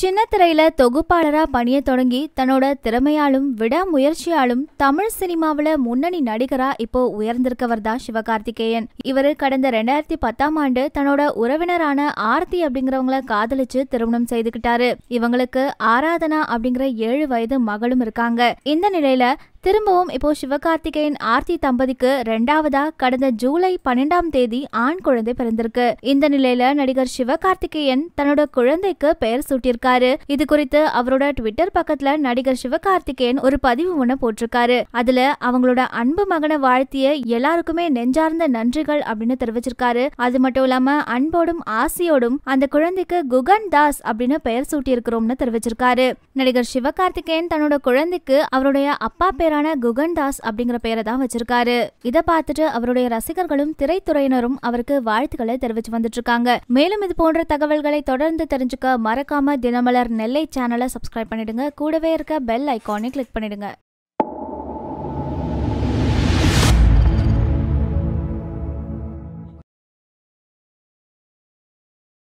சின்ன திரையில தொகுப்பாளரா பணிய தொடங்கி தன்னோட திறமையாலும் விடாமுயற்சியாலும் தமிழ் சினிமாவுல முன்னணி நடிகரா இப்போ உயர்ந்திருக்கவர் தான் சிவகார்த்திகேயன் இவரு கடந்த ரெண்டாயிரத்தி பத்தாம் ஆண்டு தன்னோட உறவினரான ஆர்த்தி அப்படிங்கிறவங்கள காதலிச்சு திருமணம் செய்துக்கிட்டாரு இவங்களுக்கு ஆராதனா அப்படிங்கிற ஏழு வயது மகளும் இருக்காங்க இந்த நிலையில திரும்பவும் இப்போ சிவகார்த்திகேயன் ஆர்த்தி தம்பதிக்கு ரெண்டாவதா கடந்த ஜூலை பன்னெண்டாம் தேதி ஆண் குழந்தை பிறந்திருக்கு இந்த நிலையில நடிகர் சிவகார்த்திகேயன் தன்னோட குழந்தைக்கு பெயர் சூட்டியிருக்காரு இது குறித்து அவரோட ட்விட்டர் பக்கத்துல நடிகர் சிவகார்த்திகேயன் ஒரு பதிவு ஒண்ணு போட்டிருக்காரு அதுல அவங்களோட அன்பு மகனை வாழ்த்திய எல்லாருக்குமே நெஞ்சார்ந்த நன்றிகள் அப்படின்னு தெரிவிச்சிருக்காரு அது மட்டும் இல்லாம அன்போடும் ஆசையோடும் அந்த குழந்தைக்கு குகன் தாஸ் அப்படின்னு பெயர் சூட்டியிருக்கிறோம்னு தெரிவிச்சிருக்காரு நடிகர் சிவகார்த்திகேயன் தன்னோட குழந்தைக்கு அவருடைய அப்பா பேரான குகன் தாஸ் அப்படிங்கிற பெயரை தான் வச்சிருக்காரு இத பார்த்துட்டு அவருடைய ரசிகர்களும் திரைத்துறையினரும் அவருக்கு வாழ்த்துக்களை தெரிவிச்சு வந்துட்டு இருக்காங்க மேலும் இது போன்ற தகவல்களை தொடர்ந்து தெரிஞ்சுக்க மறக்காம தினமலர் நெல்லை சேனலை சப்ஸ்கிரைப் பண்ணிடுங்க கூடவே இருக்க பெல் ஐகானை கிளிக் பண்ணிடுங்க